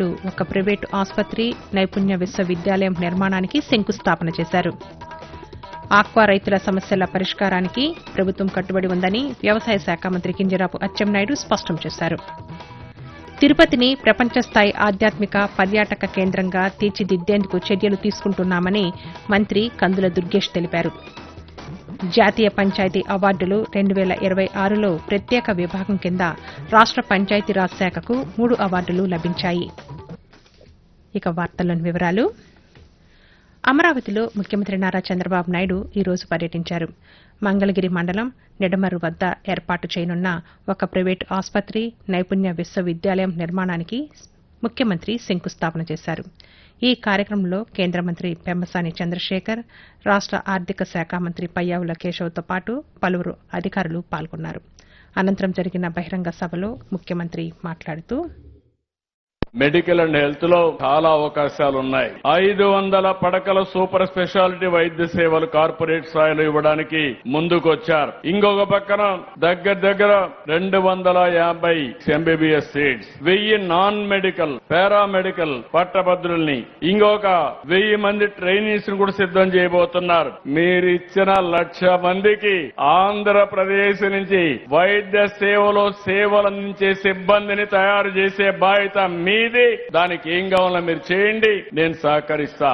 నాయుడు ఒక ప్రైవేటు ఆసుపత్రి నైపుణ్య విశ్వవిద్యాలయం నిర్మాణానికి శంకుస్థాపన చేశారు ఆక్వా రైతుల సమస్యల పరిష్కారానికి ప్రభుత్వం కట్టుబడి ఉందని వ్యవసాయ శాఖ మంత్రి కింజరాపు అచ్చెన్నాయుడు స్పష్టం చేశారు తిరుపతిని ప్రపంచ స్థాయి ఆధ్యాత్మిక పర్యాటక కేంద్రంగా తీర్చిదిద్దేందుకు చర్యలు తీసుకుంటున్నామని మంత్రి కందుల దుర్గేష్ తెలిపారు జాతీయ పంచాయతీ అవార్డులు రెండు వేల ఇరవై ఆరులో ప్రత్యేక విభాగం కింద రాష్ట పంచాయతీరాజ్ శాఖకు మూడు అవార్డులు లభించాయి ఇక వార్తల్లోని వివరాలు అమరావతిలో ముఖ్యమంత్రి నారా చంద్రబాబు నాయుడు ఈ రోజు పర్యటించారు మంగళగిరి మండలం నిడమర్రు వద్ద ఏర్పాటు చేయనున్న ఒక ప్రైవేటు ఆసుపత్రి నైపుణ్య విశ్వవిద్యాలయం నిర్మాణానికి ముఖ్యమంత్రి శంకుస్థాపన చేశారు ఈ కార్యక్రమంలో కేంద్ర మంత్రి పెమ్మసాని చంద్రశేఖర్ రాష్ట ఆర్థిక శాఖ మంత్రి పయ్యావుల కేశవ్తో పాటు పలువురు అధికారులు పాల్గొన్నారు అనంతరం జరిగిన బహిరంగ సభలో ముఖ్యమంత్రి మాట్లాడుతూ మెడికల్ అండ్ హెల్త్ లో చాలా అవకాశాలు ఉన్నాయి ఐదు వందల పడకల సూపర్ స్పెషాలిటీ వైద్య సేవలు కార్పొరేట్ స్థాయిలో ఇవ్వడానికి ముందుకొచ్చారు ఇంకొక పక్కన దగ్గర దగ్గర రెండు వందల యాభై ఎంబీబీఎస్ సీట్స్ వెయ్యి నాన్ మెడికల్ పారామెడికల్ పట్టభద్రుల్ని ఇంకొక వెయ్యి మంది ట్రైనీస్ ని కూడా సిద్ధం చేయబోతున్నారు మీరు ఇచ్చిన లక్ష మందికి ఆంధ్రప్రదేశ్ నుంచి వైద్య సేవలో సేవలు అందించే సిబ్బందిని తయారు చేసే బాధ్యత మీది దానికి ఏం కావాలో మీరు చేయండి నేను సహకరిస్తా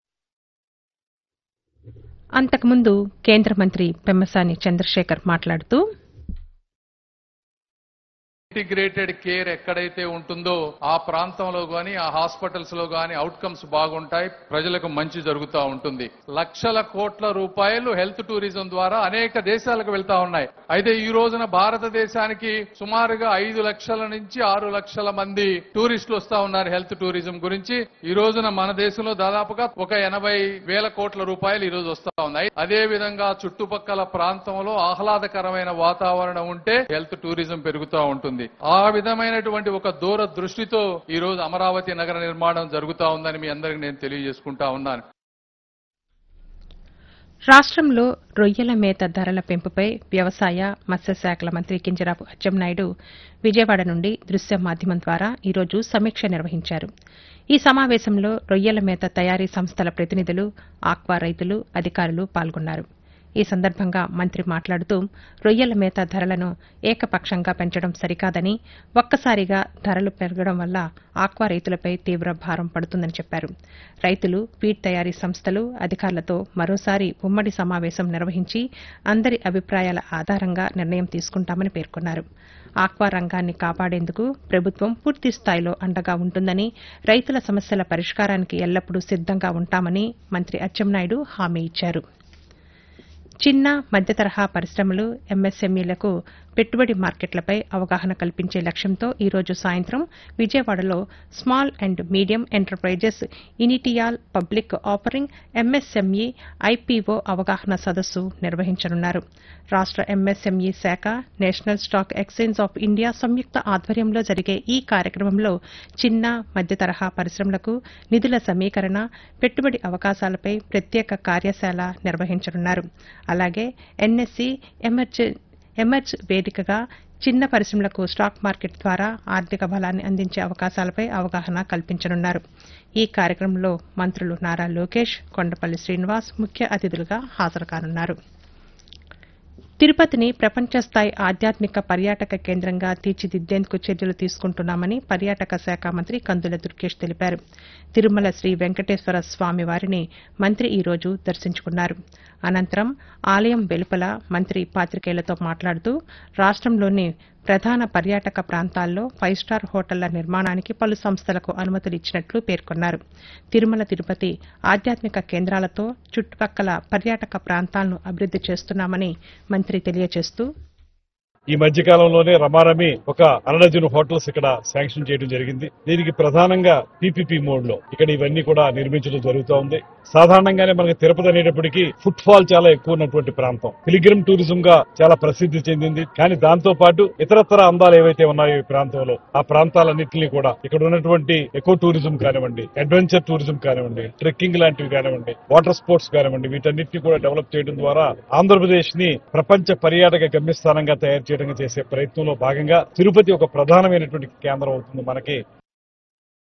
అంతకుముందు కేంద్ర మంత్రి పెమ్మసాని చంద్రశేఖర్ మాట్లాడుతూ ఇంటిగ్రేటెడ్ కేర్ ఎక్కడైతే ఉంటుందో ఆ ప్రాంతంలో గాని ఆ హాస్పిటల్స్ లో గాని అవుట్కమ్స్ బాగుంటాయి ప్రజలకు మంచి జరుగుతూ ఉంటుంది లక్షల కోట్ల రూపాయలు హెల్త్ టూరిజం ద్వారా అనేక దేశాలకు వెళ్తా ఉన్నాయి అయితే ఈ రోజున భారతదేశానికి సుమారుగా ఐదు లక్షల నుంచి ఆరు లక్షల మంది టూరిస్టులు వస్తా ఉన్నారు హెల్త్ టూరిజం గురించి ఈ రోజున మన దేశంలో దాదాపుగా ఒక ఎనభై వేల కోట్ల రూపాయలు ఈ రోజు వస్తా ఉన్నాయి అదే విధంగా చుట్టుపక్కల ప్రాంతంలో ఆహ్లాదకరమైన వాతావరణం ఉంటే హెల్త్ టూరిజం పెరుగుతూ ఉంటుంది ఆ విధమైనటువంటి ఒక దూర దృష్టితో ఈ రోజు అమరావతి నగర నిర్మాణం జరుగుతా ఉందని మీ అందరికి నేను తెలియజేసుకుంటా ఉన్నాను రాష్ట్రంలో రొయ్యల మేత ధరల పెంపుపై వ్యవసాయ మత్స్యశాఖల మంత్రి కింజరాపు అచ్చెన్నాయుడు విజయవాడ నుండి దృశ్య మాధ్యమం ద్వారా ఈరోజు సమీక్ష నిర్వహించారు ఈ సమావేశంలో రొయ్యల మేత తయారీ సంస్థల ప్రతినిధులు ఆక్వా రైతులు అధికారులు పాల్గొన్నారు ఈ సందర్భంగా మంత్రి మాట్లాడుతూ రొయ్యల మేత ధరలను ఏకపక్షంగా పెంచడం సరికాదని ఒక్కసారిగా ధరలు పెరగడం వల్ల ఆక్వా రైతులపై తీవ్ర భారం పడుతుందని చెప్పారు రైతులు ఫీడ్ తయారీ సంస్థలు అధికారులతో మరోసారి ఉమ్మడి సమావేశం నిర్వహించి అందరి అభిప్రాయాల ఆధారంగా నిర్ణయం తీసుకుంటామని పేర్కొన్నారు ఆక్వా రంగాన్ని కాపాడేందుకు ప్రభుత్వం పూర్తి స్థాయిలో అండగా ఉంటుందని రైతుల సమస్యల పరిష్కారానికి ఎల్లప్పుడూ సిద్దంగా ఉంటామని మంత్రి అచ్చెన్నాయుడు హామీ ఇచ్చారు చిన్న మధ్యతరహా పరిశ్రమలు ఎంఎస్ఎంఈలకు పెట్టుబడి మార్కెట్లపై అవగాహన కల్పించే లక్ష్యంతో ఈ రోజు సాయంత్రం విజయవాడలో small and medium enterprises initial public offering M S M E I P O అవగాహన సదస్సు నిర్వహించనున్నారు రాష్ట ఎంఎస్ఎంఈ శాఖ national stock exchange of India సంయుక్త ఆధ్వర్యంలో జరిగే ఈ కార్యక్రమంలో చిన్న మధ్యతరహా పరిశ్రమలకు నిధుల సమీకరణ పెట్టుబడి అవకాశాలపై ప్రత్యేక కార్యశాల నిర్వహించనున్నారు అలాగే ఎన్ఎస్సీ ఎమర్జె ఎమర్జ్ వేదికగా చిన్న పరిశ్రమలకు స్టాక్ మార్కెట్ ద్వారా ఆర్థిక బలాన్ని అందించే అవకాశాలపై అవగాహన కల్పించనున్నారు ఈ కార్యక్రమంలో మంత్రులు నారా లోకేష్ కొండపల్లి శ్రీనివాస్ ముఖ్య అతిథులుగా హాజరు కానున్నారు తిరుపతిని ప్రపంచ స్థాయి ఆధ్యాత్మిక పర్యాటక కేంద్రంగా తీర్చిదిద్దేందుకు చర్యలు తీసుకుంటున్నామని పర్యాటక శాఖ మంత్రి కందుల దుర్గేష్ తెలిపారు తిరుమల శ్రీ వెంకటేశ్వర స్వామి వారిని మంత్రి ఈ రోజు దర్శించుకున్నారు అనంతరం ఆలయం వెలుపల మంత్రి పాతికేయులతో మాట్లాడుతూ రాష్టంలోని ప్రధాన పర్యాటక ప్రాంతాల్లో ఫైవ్ స్టార్ హోటళ్ల నిర్మాణానికి పలు సంస్థలకు అనుమతులు ఇచ్చినట్లు పేర్కొన్నారు తిరుమల తిరుపతి ఆధ్యాత్మిక కేంద్రాలతో చుట్టుపక్కల పర్యాటక ప్రాంతాలను అభివృద్ది చేస్తున్నామని మంత్రి తెలియజేస్తూ ఈ మధ్య కాలంలోనే రమారమి ఒక అరడజను హోటల్స్ ఇక్కడ శాంక్షన్ చేయడం జరిగింది దీనికి ప్రధానంగా పీపీపీ మోడ్ లో ఇక్కడ ఇవన్నీ కూడా నిర్మించడం జరుగుతూ ఉంది సాధారణంగానే మనకి తిరుపతి అనేటప్పటికీ ఫుట్ ఫాల్ చాలా ఎక్కువ ఉన్నటువంటి ప్రాంతం పిలిగ్రిమ్ టూరిజం గా చాలా ప్రసిద్ధి చెందింది కానీ దాంతో పాటు ఇతరత్ర అందాలు ఏవైతే ఉన్నాయో ఈ ప్రాంతంలో ఆ ప్రాంతాలన్నింటినీ కూడా ఇక్కడ ఉన్నటువంటి ఎకో టూరిజం కానివ్వండి అడ్వెంచర్ టూరిజం కానివ్వండి ట్రెక్కింగ్ లాంటివి కానివ్వండి వాటర్ స్పోర్ట్స్ కానివ్వండి వీటన్నిటిని కూడా డెవలప్ చేయడం ద్వారా ఆంధ్రప్రదేశ్ ని ప్రపంచ పర్యాటక గమ్యస్థానంగా తయారు చేయడానికి చేసే ప్రయత్నంలో భాగంగా తిరుపతి ఒక ప్రధానమైనటువంటి కేంద్రం అవుతుంది మనకి